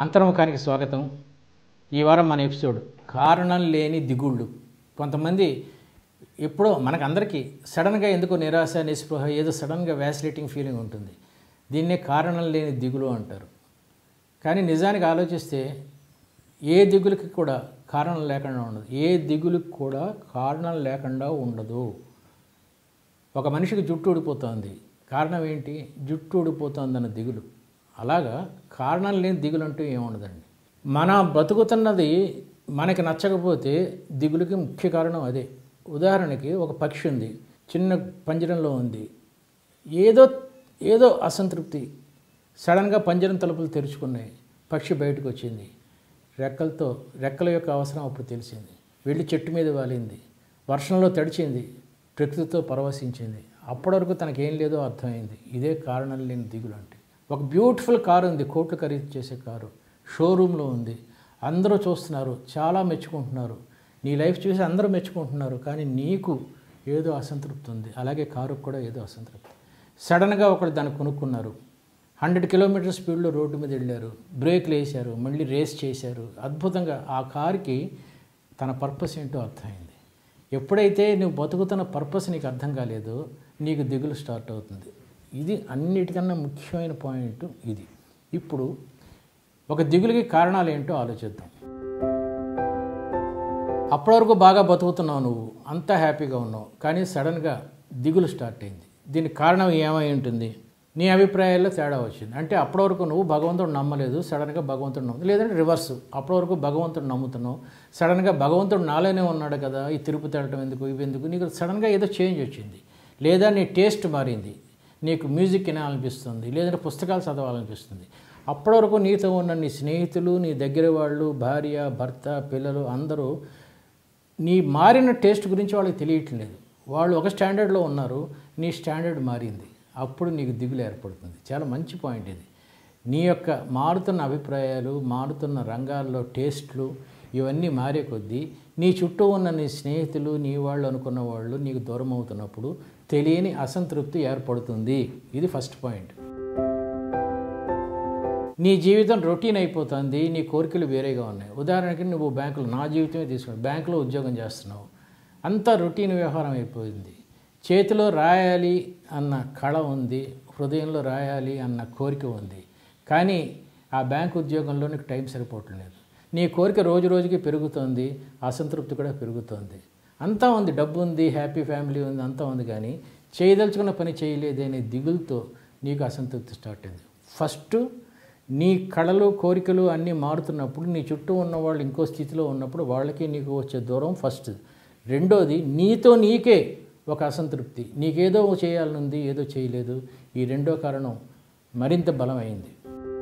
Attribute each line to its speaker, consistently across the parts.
Speaker 1: అంతర్ముఖానికి స్వాగతం ఈ వారం మన ఎపిసోడ్ కారణం లేని దిగుళ్ళు కొంతమంది ఎప్పుడో మనకందరికీ సడన్గా ఎందుకో నిరాశ నిస్పృహ ఏదో సడన్గా వ్యాసిలేటింగ్ ఫీలింగ్ ఉంటుంది దీన్నే కారణం లేని దిగులు అంటారు కానీ నిజానికి ఆలోచిస్తే ఏ దిగులకి కూడా కారణం లేకుండా ఉండదు ఏ దిగులుకి కూడా కారణం లేకుండా ఉండదు ఒక మనిషికి జుట్టు ఊడిపోతుంది కారణం ఏంటి జుట్టు ఊడిపోతుందన్న దిగులు అలాగా కారణం లేని దిగులు అంటూ ఏముండదండి మన బతుకుతున్నది మనకి నచ్చకపోతే దిగులుకి ముఖ్య కారణం అదే ఉదాహరణకి ఒక పక్షి ఉంది చిన్న పంజరంలో ఉంది ఏదో ఏదో అసంతృప్తి సడన్గా పంజరం తలుపులు తెరుచుకున్నాయి పక్షి బయటకు వచ్చింది రెక్కలతో రెక్కల యొక్క అవసరం అప్పుడు తెలిసింది వెళ్ళి చెట్టు మీద వాలింది వర్షంలో తడిచింది ప్రకృతితో పరవశించింది అప్పటి వరకు తనకేం లేదో అర్థమైంది ఇదే కారణం లేని దిగులు అంటే ఒక బ్యూటిఫుల్ కారు ఉంది కోట్లు ఖరీదు చేసే కారు షోరూంలో ఉంది అందరూ చూస్తున్నారు చాలా మెచ్చుకుంటున్నారు నీ లైఫ్ చూసి అందరూ మెచ్చుకుంటున్నారు కానీ నీకు ఏదో అసంతృప్తి ఉంది అలాగే కారుకు కూడా ఏదో అసంతృప్తి సడన్గా ఒకళ్ళు దాన్ని కొనుక్కున్నారు హండ్రెడ్ కిలోమీటర్ స్పీడ్లో రోడ్డు మీద వెళ్ళారు బ్రేక్లు వేశారు మళ్ళీ రేస్ చేశారు అద్భుతంగా ఆ కారుకి తన పర్పస్ ఏంటో అర్థమైంది ఎప్పుడైతే నువ్వు బతుకుతున్న పర్పస్ నీకు అర్థం కాలేదో నీకు దిగులు స్టార్ట్ అవుతుంది ఇది అన్నిటికన్నా ముఖ్యమైన పాయింట్ ఇది ఇప్పుడు ఒక దిగులుకి కారణాలు ఏంటో ఆలోచిద్దాం అప్పటి వరకు బాగా బతుకుతున్నావు నువ్వు అంతా హ్యాపీగా ఉన్నావు కానీ సడన్గా దిగులు స్టార్ట్ అయింది దీనికి కారణం ఏమై ఉంటుంది నీ అభిప్రాయాల్లో తేడా వచ్చింది అంటే అప్పటి వరకు నువ్వు భగవంతుడు నమ్మలేదు సడన్గా భగవంతుడు నమ్ము లేదంటే రివర్స్ అప్పటి వరకు భగవంతుడు నమ్ముతున్నావు సడన్గా భగవంతుడు నాలోనే ఉన్నాడు కదా ఈ తిరుపతి వెళ్ళటం ఎందుకు ఇవి ఎందుకు నీకు సడన్గా ఏదో చేంజ్ వచ్చింది లేదా నీ టేస్ట్ మారింది నీకు మ్యూజిక్ వినాలనిపిస్తుంది లేదంటే పుస్తకాలు చదవాలనిపిస్తుంది అప్పటి వరకు నీతో ఉన్న నీ స్నేహితులు నీ దగ్గర వాళ్ళు భార్య భర్త పిల్లలు అందరూ నీ మారిన టేస్ట్ గురించి వాళ్ళకి తెలియట్లేదు వాళ్ళు ఒక స్టాండర్డ్లో ఉన్నారు నీ స్టాండర్డ్ మారింది అప్పుడు నీకు దిగులు ఏర్పడుతుంది చాలా మంచి పాయింట్ ఇది నీ యొక్క మారుతున్న అభిప్రాయాలు మారుతున్న రంగాల్లో టేస్ట్లు ఇవన్నీ మారే కొద్దీ నీ చుట్టూ ఉన్న నీ స్నేహితులు నీ వాళ్ళు అనుకున్న వాళ్ళు నీకు దూరం అవుతున్నప్పుడు తెలియని అసంతృప్తి ఏర్పడుతుంది ఇది ఫస్ట్ పాయింట్ నీ జీవితం రొటీన్ అయిపోతుంది నీ కోరికలు వేరేగా ఉన్నాయి ఉదాహరణకి నువ్వు బ్యాంకులో నా జీవితమే తీసుకున్నావు బ్యాంకులో ఉద్యోగం చేస్తున్నావు అంతా రొటీన్ వ్యవహారం అయిపోయింది చేతిలో రాయాలి అన్న కళ ఉంది హృదయంలో రాయాలి అన్న కోరిక ఉంది కానీ ఆ బ్యాంక్ ఉద్యోగంలో నీకు టైం సరిపోవట్లేదు నీ కోరిక రోజు రోజుకి పెరుగుతోంది అసంతృప్తి కూడా పెరుగుతోంది అంతా ఉంది డబ్బు ఉంది హ్యాపీ ఫ్యామిలీ ఉంది అంతా ఉంది కానీ చేయదలుచుకున్న పని చేయలేదే అనే దిగులతో నీకు అసంతృప్తి స్టార్ట్ అయింది ఫస్ట్ నీ కళలు కోరికలు అన్నీ మారుతున్నప్పుడు నీ చుట్టూ ఉన్న వాళ్ళు ఇంకో స్థితిలో ఉన్నప్పుడు వాళ్ళకి నీకు వచ్చే దూరం ఫస్ట్ రెండోది నీతో నీకే ఒక అసంతృప్తి నీకేదో చేయాలనుంది ఏదో చేయలేదు ఈ రెండో కారణం మరింత బలమైంది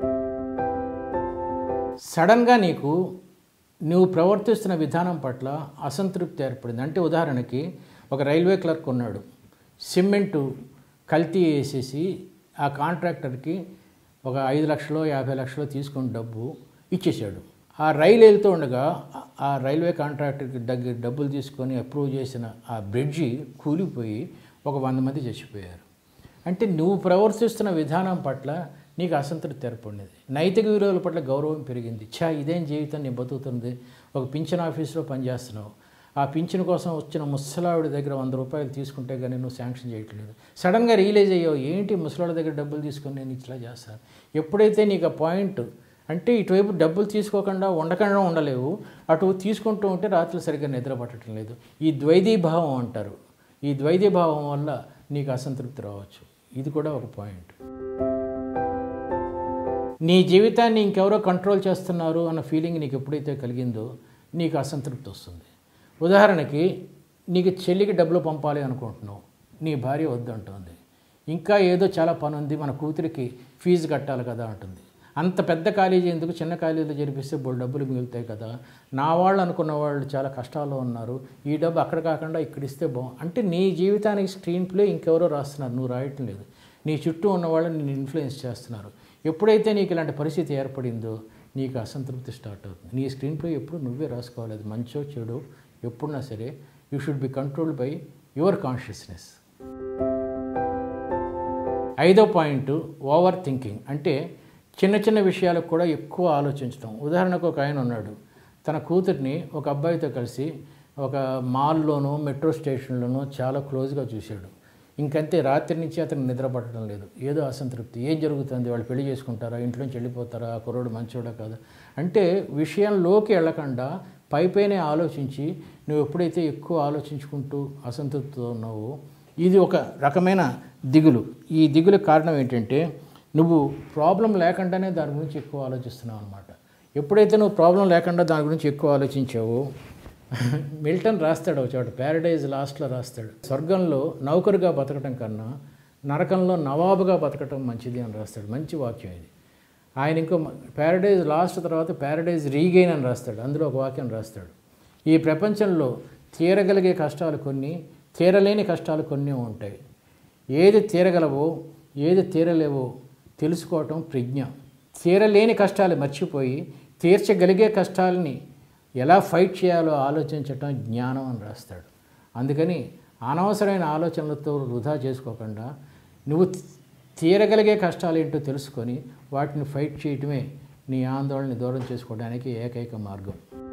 Speaker 1: సడన్గా నీకు నువ్వు ప్రవర్తిస్తున్న విధానం పట్ల అసంతృప్తి ఏర్పడింది అంటే ఉదాహరణకి ఒక రైల్వే క్లర్క్ ఉన్నాడు సిమెంటు కల్తీ వేసేసి ఆ కాంట్రాక్టర్కి ఒక ఐదు లక్షలు యాభై లక్షలు తీసుకుని డబ్బు ఇచ్చేసాడు ఆ రైలు వెళ్తూ ఉండగా ఆ రైల్వే కాంట్రాక్టర్కి దగ్గర డబ్బులు తీసుకొని అప్రూవ్ చేసిన ఆ బ్రిడ్జి కూలిపోయి ఒక వంద మంది చచ్చిపోయారు అంటే నువ్వు ప్రవర్తిస్తున్న విధానం పట్ల నీకు అసంతృప్తి ఏర్పడినది నైతిక విలువల పట్ల గౌరవం పెరిగింది ఛా ఇదేం జీవితం నీ బతుకుతుంది ఒక పింఛన్ ఆఫీస్లో పనిచేస్తున్నావు ఆ పింఛన్ కోసం వచ్చిన ముసలావిడ దగ్గర వంద రూపాయలు తీసుకుంటే కానీ నువ్వు శాంక్షన్ చేయట్లేదు సడన్గా రియలైజ్ అయ్యావు ఏంటి ముసలావిడ దగ్గర డబ్బులు తీసుకొని నేను ఇట్లా చేస్తాను ఎప్పుడైతే నీకు ఆ పాయింట్ అంటే ఇటువైపు డబ్బులు తీసుకోకుండా ఉండకుండా ఉండలేవు అటు తీసుకుంటూ ఉంటే రాత్రులు సరిగ్గా నిద్ర పట్టడం లేదు ఈ ద్వైతీభావం అంటారు ఈ ద్వైతీభావం వల్ల నీకు అసంతృప్తి రావచ్చు ఇది కూడా ఒక పాయింట్ నీ జీవితాన్ని ఇంకెవరో కంట్రోల్ చేస్తున్నారు అన్న ఫీలింగ్ నీకు ఎప్పుడైతే కలిగిందో నీకు అసంతృప్తి వస్తుంది ఉదాహరణకి నీకు చెల్లికి డబ్బులు పంపాలి అనుకుంటున్నావు నీ భార్య వద్దంటుంది ఇంకా ఏదో చాలా పని ఉంది మన కూతురికి ఫీజు కట్టాలి కదా అంటుంది అంత పెద్ద కాలేజీ ఎందుకు చిన్న కాలేజీలో జరిపిస్తే బోల్ డబ్బులు మిగులుతాయి కదా నా వాళ్ళు అనుకున్న వాళ్ళు చాలా కష్టాల్లో ఉన్నారు ఈ డబ్బు అక్కడ కాకుండా ఇక్కడ ఇస్తే బాగు అంటే నీ జీవితానికి స్క్రీన్ ప్లే ఇంకెవరో రాస్తున్నారు నువ్వు రాయటం లేదు నీ చుట్టూ ఉన్న వాళ్ళు నేను ఇన్ఫ్లుయెన్స్ చేస్తున్నారు ఎప్పుడైతే నీకు ఇలాంటి పరిస్థితి ఏర్పడిందో నీకు అసంతృప్తి స్టార్ట్ అవుతుంది నీ స్క్రీన్ ప్లే ఎప్పుడు నువ్వే రాసుకోవాలి అది మంచో చెడు ఎప్పుడున్నా సరే you should be controlled by your consciousness ఐదో పాయింట్ ఓవర్ థింకింగ్ అంటే చిన్న చిన్న విషయాలకు కూడా ఎక్కువ ఆలోచించడం ఉదాహరణకు ఒక ఆయన ఉన్నాడు తన కూతుర్ని ఒక అబ్బాయితో కలిసి ఒక మాల్లోనో మెట్రో స్టేషన్లోనో చాలా క్లోజ్గా చూశాడు ఇంకంతే రాత్రి నుంచి అతను నిద్ర పట్టడం లేదు ఏదో అసంతృప్తి ఏం జరుగుతుంది వాళ్ళు పెళ్లి చేసుకుంటారా ఇంట్లో నుంచి వెళ్ళిపోతారా ఆ కుర్రోడు మంచోడా కాదా అంటే విషయంలోకి వెళ్ళకుండా పైపైనే ఆలోచించి నువ్వు ఎప్పుడైతే ఎక్కువ ఆలోచించుకుంటూ అసంతృప్తితో ఉన్నావో ఇది ఒక రకమైన దిగులు ఈ దిగులు కారణం ఏంటంటే నువ్వు ప్రాబ్లం లేకుండానే దాని గురించి ఎక్కువ ఆలోచిస్తున్నావు అనమాట ఎప్పుడైతే నువ్వు ప్రాబ్లం లేకుండా దాని గురించి ఎక్కువ ఆలోచించావో మిల్టన్ రాస్తాడు ఒక చోట ప్యారడైజ్ లాస్ట్లో రాస్తాడు స్వర్గంలో నౌకరుగా బతకటం కన్నా నరకంలో నవాబుగా బతకటం మంచిది అని రాస్తాడు మంచి వాక్యం ఇది ఆయన ఇంకో ప్యారడైజ్ లాస్ట్ తర్వాత ప్యారడైజ్ రీగెయిన్ అని రాస్తాడు అందులో ఒక వాక్యం రాస్తాడు ఈ ప్రపంచంలో తీరగలిగే కష్టాలు కొన్ని తీరలేని కష్టాలు కొన్ని ఉంటాయి ఏది తీరగలవో ఏది తీరలేవో తెలుసుకోవటం ప్రజ్ఞ తీరలేని కష్టాలు మర్చిపోయి తీర్చగలిగే కష్టాలని ఎలా ఫైట్ చేయాలో ఆలోచించటం జ్ఞానం అని రాస్తాడు అందుకని అనవసరమైన ఆలోచనలతో వృధా చేసుకోకుండా నువ్వు తీరగలిగే కష్టాలు ఏంటో తెలుసుకొని వాటిని ఫైట్ చేయటమే నీ ఆందోళనని దూరం చేసుకోవడానికి ఏకైక మార్గం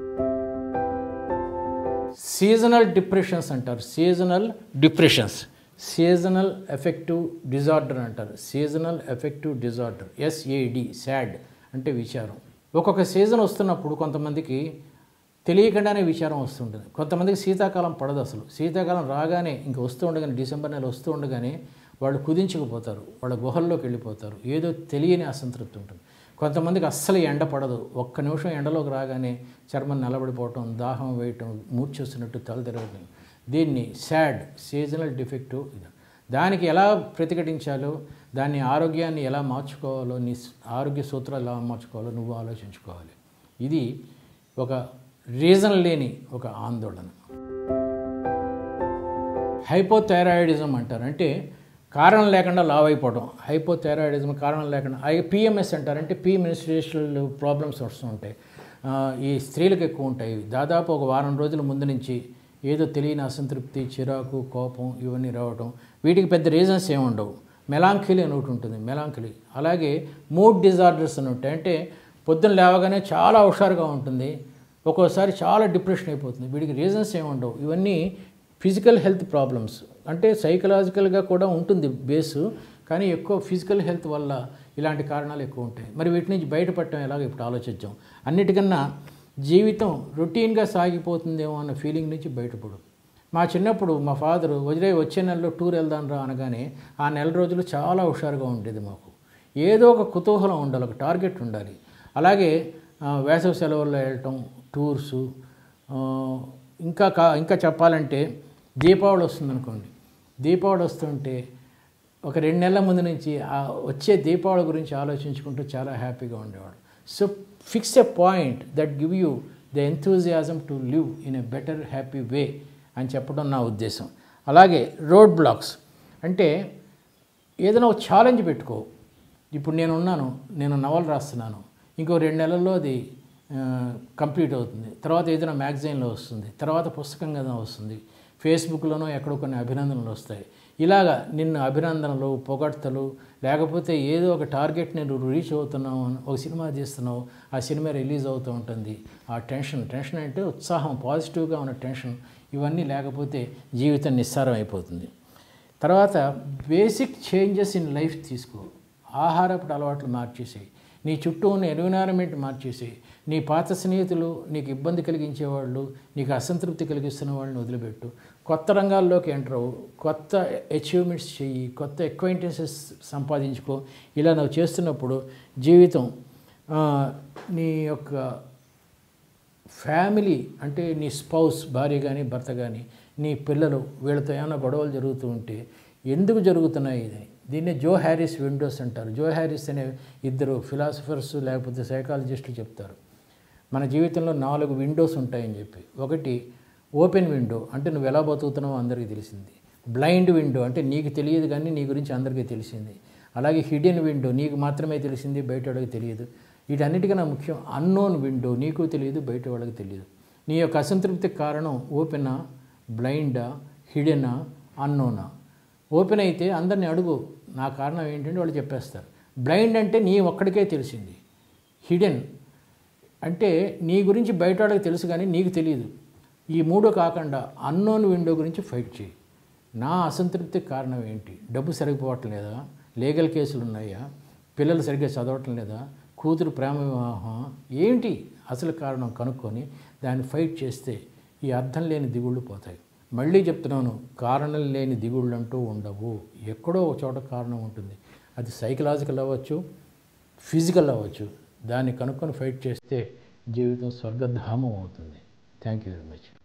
Speaker 1: సీజనల్ డిప్రెషన్స్ అంటారు seasonal depressions seasonal affective disorder అంటారు seasonal affective disorder S A D sad అంటే విచారం ఒక్కొక్క సీజన్ వస్తున్నప్పుడు కొంతమందికి తెలియకుండానే విచారం వస్తుంటుంది కొంతమందికి శీతాకాలం పడదు అసలు శీతాకాలం రాగానే ఇంక వస్తూ ఉండగానే డిసెంబర్ నెల వస్తూ ఉండగానే వాళ్ళు కుదించుకుపోతారు వాళ్ళ గుహల్లోకి వెళ్ళిపోతారు ఏదో తెలియని అసంతృప్తి ఉంటుంది కొంతమందికి అస్సలు ఎండ పడదు ఒక్క నిమిషం ఎండలోకి రాగానే చర్మం నిలబడిపోవటం దాహం వేయటం మూర్చొస్తున్నట్టు తల తిరగటం దీన్ని సాడ్ సీజనల్ డిఫెక్టివ్ ఇది దానికి ఎలా ప్రతిఘటించాలో దాన్ని ఆరోగ్యాన్ని ఎలా మార్చుకోవాలో నీ ఆరోగ్య సూత్రాలు ఎలా మార్చుకోవాలో నువ్వు ఆలోచించుకోవాలి ఇది ఒక రీజన్ లేని ఒక ఆందోళన హైపోథైరాయిడిజం అంటారు అంటే కారణం లేకుండా లావ్ అయిపోవడం హైపోథైరాయిడిజం కారణం లేకుండా ఐ పిఎంఎస్ అంటారు అంటే పీ మినిస్ట్రేషనల్ ప్రాబ్లమ్స్ వస్తూ ఉంటాయి ఆ, ఈ స్త్రీలకు ఎక్కువ ఉంటాయి దాదాపు ఒక వారం రోజుల ముందు నుంచి ఏదో తెలియని అసంతృప్తి చిరాకు కోపం ఇవన్నీ రావడం వీటికి పెద్ద రీజన్స్ ఏమి ఉండవు మెలాంకిలి అని ఒకటి ఉంటుంది మెలాంకిలి అలాగే మూడ్ డిజార్డర్స్ అని ఉంటాయి అంటే పొద్దున్న లేవగానే చాలా హుషారుగా ఉంటుంది ఒక్కోసారి చాలా డిప్రెషన్ అయిపోతుంది వీడికి రీజన్స్ ఏమి ఉండవు ఇవన్నీ ఫిజికల్ హెల్త్ ప్రాబ్లమ్స్ అంటే సైకలాజికల్గా కూడా ఉంటుంది బేసు కానీ ఎక్కువ ఫిజికల్ హెల్త్ వల్ల ఇలాంటి కారణాలు ఎక్కువ ఉంటాయి మరి వీటి నుంచి బయటపడటం ఎలాగో ఇప్పుడు ఆలోచిద్దాం అన్నిటికన్నా జీవితం రొటీన్గా సాగిపోతుందేమో అన్న ఫీలింగ్ నుంచి బయటపడు మా చిన్నప్పుడు మా ఫాదరు వదిలే వచ్చే నెలలో టూర్ వెళ్దాం రా అనగానే ఆ నెల రోజులు చాలా హుషారుగా ఉండేది మాకు ఏదో ఒక కుతూహలం ఉండాలి ఒక టార్గెట్ ఉండాలి అలాగే ఆ, వేసవి సెలవుల్లో వెళ్ళటం టూర్సు ఆ, ఇంకా కా ఇంకా చెప్పాలంటే దీపావళి వస్తుందనుకోండి దీపావళి వస్తుంటే ఒక రెండు నెలల ముందు నుంచి ఆ వచ్చే దీపావళి గురించి ఆలోచించుకుంటూ చాలా హ్యాపీగా ఉండేవాడు so fix a point that give you the enthusiasm to live in a better happy way అని చెప్పడం నా ఉద్దేశం అలాగే రోడ్ బ్లాక్స్ అంటే ఏదైనా ఒక ఛాలెంజ్ పెట్టుకో ఇప్పుడు నేను ఉన్నాను నేను నవలు రాస్తున్నాను ఇంకో రెండు నెలల్లో అది ఆ, కంప్లీట్ అవుతుంది తర్వాత ఏదైనా మ్యాగజైన్లో వస్తుంది తర్వాత పుస్తకంగా వస్తుంది ఫేస్బుక్లోనో ఎక్కడో కొన్ని అభినందనలు వస్తాయి ఇలాగా నిన్ను అభినందనలు పొగడ్తలు లేకపోతే ఏదో ఒక టార్గెట్ నేను రీచ్ అవుతున్నావు అని ఒక సినిమా తీస్తున్నావు ఆ సినిమా రిలీజ్ అవుతూ ఉంటుంది ఆ టెన్షన్ టెన్షన్ అంటే ఉత్సాహం పాజిటివ్గా ఉన్న టెన్షన్ ఇవన్నీ లేకపోతే జీవితం నిస్సారం అయిపోతుంది తర్వాత బేసిక్ చేంజెస్ ఇన్ లైఫ్ తీసుకో ఆహారపు అలవాట్లు మార్చేసేయి నీ చుట్టూ ఉన్న ఎన్విరాన్మెంట్ మార్చేసేయి నీ పాత స్నేహితులు నీకు ఇబ్బంది కలిగించేవాళ్ళు నీకు అసంతృప్తి కలిగిస్తున్న వాళ్ళని వదిలిపెట్టు కొత్త రంగాల్లోకి ఎంటర్ అవ్వు కొత్త అచీవ్మెంట్స్ చెయ్యి కొత్త ఎక్వైంటెన్సెస్ సంపాదించుకో ఇలా నువ్వు చేస్తున్నప్పుడు జీవితం ఆ, నీ యొక్క ఫ్యామిలీ అంటే నీ స్పౌస్ భార్య కానీ భర్త కానీ నీ పిల్లలు వీళ్ళతో ఏమైనా గొడవలు జరుగుతూ ఉంటే ఎందుకు జరుగుతున్నాయి ఇది దీన్నే జో హ్యారిస్ విండోస్ అంటారు జో హ్యారిస్ అనే ఇద్దరు ఫిలాసఫర్స్ లేకపోతే సైకాలజిస్టులు చెప్తారు మన జీవితంలో నాలుగు విండోస్ ఉంటాయని చెప్పి ఒకటి ఓపెన్ విండో అంటే నువ్వు ఎలా బతుకుతున్నావో అందరికీ తెలిసింది బ్లైండ్ విండో అంటే నీకు తెలియదు కానీ నీ గురించి అందరికీ తెలిసింది అలాగే హిడెన్ విండో నీకు మాత్రమే తెలిసింది బయట వాళ్ళకి తెలియదు వీటన్నిటికన్నా ముఖ్యం అన్నోన్ విండో నీకు తెలియదు బయట వాళ్ళకి తెలియదు నీ యొక్క అసంతృప్తికి కారణం ఓపెనా బ్లైండా హిడెనా అన్నోనా ఓపెన్ అయితే అందరిని అడుగు నా కారణం ఏంటంటే వాళ్ళు చెప్పేస్తారు బ్లైండ్ అంటే నీ ఒక్కడికే తెలిసింది హిడెన్ అంటే నీ గురించి బయట వాళ్ళకి తెలుసు కానీ నీకు తెలియదు ఈ మూడు కాకుండా అన్నోన్ విండో గురించి ఫైట్ చేయి నా అసంతృప్తికి కారణం ఏంటి డబ్బు సరిపోవటం లేదా లీగల్ కేసులు ఉన్నాయా పిల్లలు సరిగ్గా చదవటం లేదా కూతురు ప్రేమ వివాహం ఏంటి అసలు కారణం కనుక్కొని దాన్ని ఫైట్ చేస్తే ఈ అర్థం లేని దిగుళ్ళు పోతాయి మళ్ళీ చెప్తున్నాను కారణం లేని దిగుళ్ళు అంటూ ఉండవు ఎక్కడో ఒక చోట కారణం ఉంటుంది అది సైకలాజికల్ అవ్వచ్చు ఫిజికల్ అవ్వచ్చు దాన్ని కనుక్కొని ఫైట్ చేస్తే జీవితం స్వర్గధామం అవుతుంది థ్యాంక్ యూ వెరీ మచ్